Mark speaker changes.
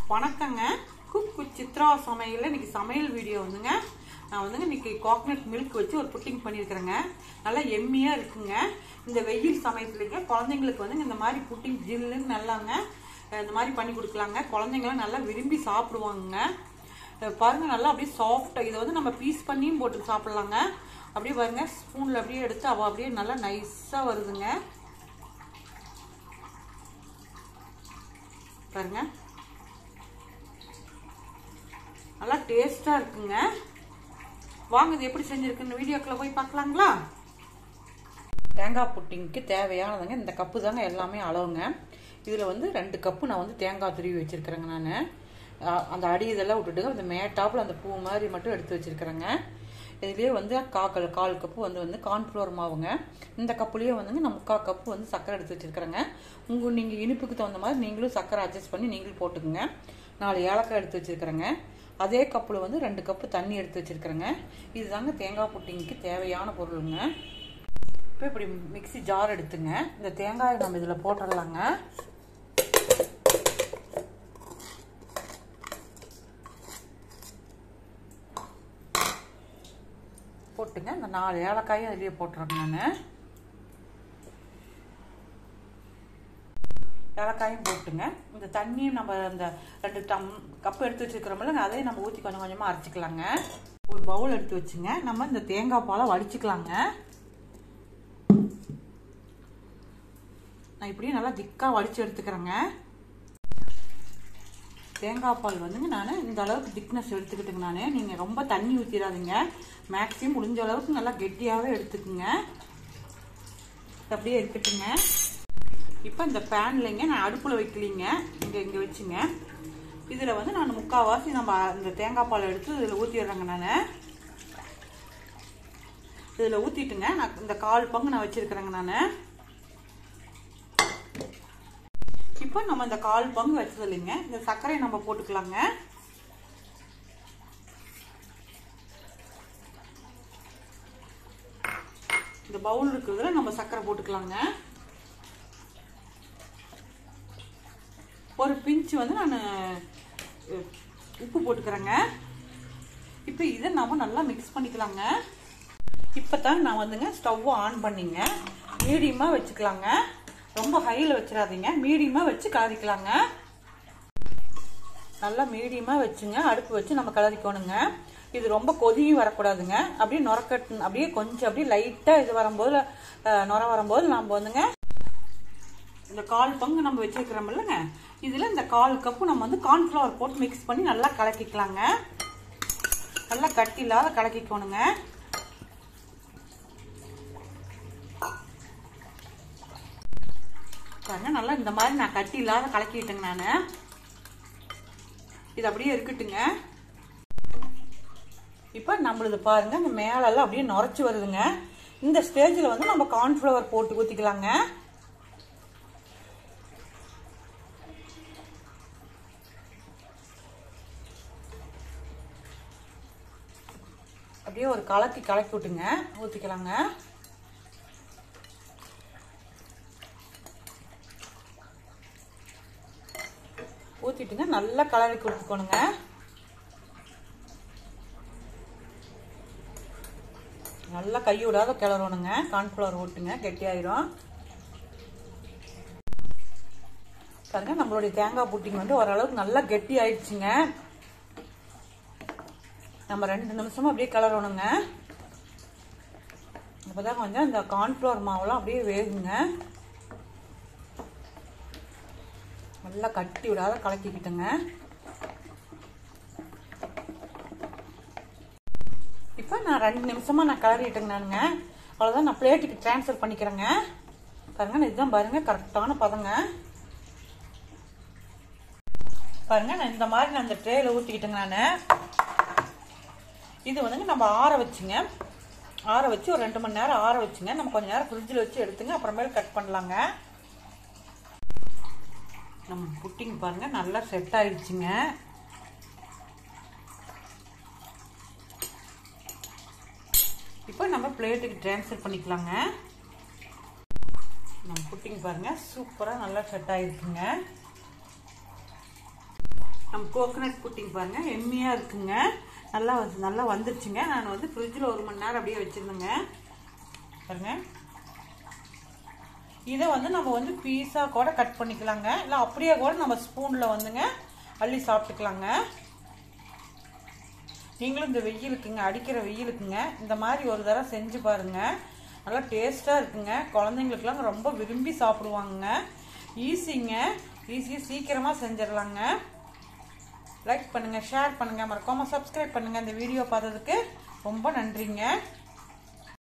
Speaker 1: வணக்கங்க குக்கு சித்ரா சமையலில் இன்னைக்கு சமையல் வீடியோ வந்துங்க நான் வந்துங்க இன்னைக்கு கோகனட் மில்க் வச்சு ஒரு புட்டிங் பண்ணியிருக்கிறேங்க நல்லா எம்மியாக இருக்குங்க இந்த வெயில் சமயத்துலங்க குழந்தைங்களுக்கு வந்து இந்த மாதிரி புட்டிங் ஜில்லுன்னு நல்லாங்க அஹ் இந்த மாதிரி பண்ணி கொடுக்கலாங்க குழந்தைங்களாம் நல்லா விரும்பி சாப்பிடுவாங்க அஹ் பாருங்க நல்லா அப்படியே சாஃப்டாக இதை வந்து நம்ம பீஸ் பண்ணியும் போட்டு சாப்பிட்லாங்க அப்படியே பாருங்க ஸ்பூனில் அப்படியே எடுத்து அவள் அப்படியே நல்லா நைஸாக வருதுங்க பாருங்க நல்லா டேஸ்டா இருக்குங்க வாங்க இது எப்படி செஞ்சிருக்குன்னு வீடியோக்குள்ள போய் பார்க்கலாங்களா தேங்காய் புட்டிங்க்கு தேவையானதுங்க இந்த கப்பு தாங்க எல்லாமே அளவுங்க இதில் வந்து ரெண்டு கப்பு நான் வந்து தேங்காய் துருவி வச்சுருக்கிறேங்க நான் அந்த அடி இதெல்லாம் விட்டுட்டுங்க அந்த மேட்டாப்பில் அந்த பூ மாதிரி மட்டும் எடுத்து வச்சுருக்கிறேங்க இதுலேயே வந்து காக்கல் கால் கப்பு வந்து வந்து கார்ன்ஃப்ளவர் மாவுங்க இந்த கப்புலேயே வந்துங்க நான் முக்கால் கப்பு வந்து சர்க்கரை எடுத்து வச்சுருக்கிறேங்க உங்கள் நீங்கள் இனிப்புக்கு தகுந்த மாதிரி நீங்களும் சர்க்கரை அட்ஜஸ்ட் பண்ணி நீங்களும் போட்டுக்குங்க நாலு ஏலக்காய் எடுத்து வச்சுருக்கிறேங்க அதே கப்பில் வந்து ரெண்டு கப்பு தண்ணி எடுத்து வச்சுருக்கிறேங்க இதுதாங்க தேங்காய் புட்டிங்க்கு தேவையான பொருளுங்க இப்போ இப்படி மிக்ஸி ஜார் எடுத்துங்க இந்த தேங்காயை நம்ம இதில் போட்டுடலாங்க போட்டுங்க இந்த நாலு ஏலக்காயும் அதிலேயே போட்டுறேங்க நான் ஏலக்காயும் போட்டுங்க இந்த தண்ணியும் நம்ம இந்த ரெண்டு டம் கப்பு எடுத்து வச்சுருக்கிறோம்ல அதையும் நம்ம ஊற்றி கொஞ்சம் கொஞ்சமாக அரைச்சிக்கலாங்க ஒரு பவுல் எடுத்து வச்சுங்க நம்ம இந்த தேங்காய் பாலை வடிச்சுக்கலாங்க நான் இப்படியே நல்லா திக்காக வடித்து எடுத்துக்கிறேங்க தேங்காய் பால் வந்துங்க நான் இந்த அளவுக்கு திக்னஸ் எடுத்துக்கிட்டுங்க நான் நீங்கள் ரொம்ப தண்ணி ஊற்றிடாதீங்க மேக்ஸிமம் முடிஞ்ச அளவுக்கு நல்லா கெட்டியாகவே எடுத்துக்குங்க அப்படியே இருக்கட்டுங்க இப்போ இந்த பேன்லைங்க நான் அடுப்பில் வைக்கலிங்க இங்கே இங்கே வச்சுங்க இதில் வந்து நான் முக்கால்வாசி நம்ம இந்த தேங்காய் பால் எடுத்து இதில் ஊற்றிடுறேங்க நான் இதில் ஊற்றிட்டுங்க நான் இந்த கால் பங்கு நான் வச்சுருக்கிறேங்க நான் இப்போ நம்ம இந்த கால் பங்கு வச்சது இல்லைங்க இந்த சர்க்கரையை நம்ம போட்டுக்கலாங்க இந்த பவுல் இருக்கிறதுல நம்ம சர்க்கரை போட்டுக்கலாங்க ஒரு பிஞ்சு வந்து நான் உப்பு போட்டுக்கிறேங்க இப்போ இதை நம்ம நல்லா மிக்ஸ் பண்ணிக்கலாங்க இப்போ தான் நான் வந்துங்க ஸ்டவ்வை ஆன் பண்ணிங்க மீடியமாக வச்சுக்கலாங்க ரொம்ப ஹையில் வச்சிடாதீங்க மீடியமாக வச்சு கலரிக்கலாங்க நல்லா மீடியமாக வச்சுங்க அடுப்பு வச்சு நம்ம கலரிக்கணுங்க இது ரொம்ப கொதியும் வரக்கூடாதுங்க அப்படியே நுரக்கட்டு அப்படியே கொஞ்சம் அப்படியே லைட்டாக இது வரும்போது நுர வரும்போது நம்ம வந்துங்க இந்த கால் பங்கு நம்ம வச்சிருக்கிறோம் இல்லைங்க இதில் இந்த கால் கப்பு நம்ம வந்து கார்ன்ஃப்ளவர் போட்டு மிக்ஸ் பண்ணி நல்லா கலக்கிக்கலாங்க நல்லா கட்டி இல்லாத கலக்கிக்கணுங்க பாருங்க நல்லா இந்த மாதிரி நான் கட்டி இல்லாத கலக்கிட்டேங்க நான் இது அப்படியே இருக்கட்டுங்க இப்போ நம்மளது பாருங்க இந்த மேலெல்லாம் அப்படியே நுரைச்சி வருதுங்க இந்த ஸ்டேஜில் வந்து நம்ம கார்ன்ஃப்ளவர் போட்டு ஊற்றிக்கலாங்க அப்படியே ஒரு கலக்கி கலக்கி விட்டுங்க ஊற்றிக்கலாங்க ஊற்றிட்டுங்க நல்லா கலரி கொடுத்துக்கணுங்க நல்லா கை விடாத கிளறணுங்க கார்ன்ஃப்ளவர் ஓட்டுங்க கெட்டியாயிரும் பாருங்க நம்மளுடைய தேங்காய் புட்டிங் வந்து ஓரளவுக்கு நல்லா கெட்டி ஆயிடுச்சுங்க நம்ம ரெண்டு நிமிஷமா அப்படியே கிளறணுங்க அப்போதான் கொஞ்சம் இந்த கார்ன்ஃப்ளவர் மாவுலாம் அப்படியே வேகுங்க நல்லா கட்டி விடாத கலக்கிக்கிட்டுங்க இப்போ நான் ரெண்டு நிமிஷமா நான் கிளறிட்டேங்க நானுங்க அவ்வளோதான் நான் பிளேட்டுக்கு டிரான்ஸ்ஃபர் பண்ணிக்கிறேங்க பாருங்க இதுதான் பாருங்க கரெக்டான பதங்க பாருங்க நான் இந்த மாதிரி நான் இந்த ட்ரேல ஊற்றிக்கிட்டேங்க நான் இது வந்துங்க நம்ம ஆற வச்சுங்க ஆற வச்சு ஒரு ரெண்டு மணி நேரம் ஆற வச்சுங்க நம்ம கொஞ்ச நேரம் ஃப்ரிட்ஜில் வச்சு எடுத்துங்க அப்புறமேல கட் பண்ணலாங்க நம்ம புட்டிங் பாருங்க நல்லா செட் ஆயிடுச்சுங்க இப்போ நம்ம பிளேட்டுக்கு ட்ரான்ஸ்ஃபர் பண்ணிக்கலாங்க நம்ம புட்டிங் பாருங்க சூப்பராக நல்லா செட் ஆயிருக்குங்க நம்ம கோகனட் புட்டிங் பாருங்க எம்மியாக இருக்குங்க நல்லா வந்து நல்லா வந்துருச்சுங்க நான் வந்து ஃப்ரிட்ஜில் ஒரு மணி நேரம் அப்படியே வச்சுருந்தேங்க பாருங்க இதை வந்து நம்ம வந்து பீஸா கூட கட் பண்ணிக்கலாங்க இல்லை அப்படியே கூட நம்ம ஸ்பூனில் வந்துங்க அள்ளி சாப்பிட்டுக்கலாங்க நீங்களும் இந்த வெயிலுக்குங்க அடிக்கிற வெயிலுக்குங்க இந்த மாதிரி ஒரு தடவை செஞ்சு பாருங்க நல்லா டேஸ்ட்டாக இருக்குங்க குழந்தைங்களுக்குலாம் ரொம்ப விரும்பி சாப்பிடுவாங்க ஈஸிங்க ஈஸியாக சீக்கிரமாக செஞ்சிடலாங்க லைக் பண்ணுங்கள் ஷேர் பண்ணுங்கள் மறக்காமல் சப்ஸ்கிரைப் பண்ணுங்கள் இந்த வீடியோ பார்த்ததுக்கு ரொம்ப நன்றிங்க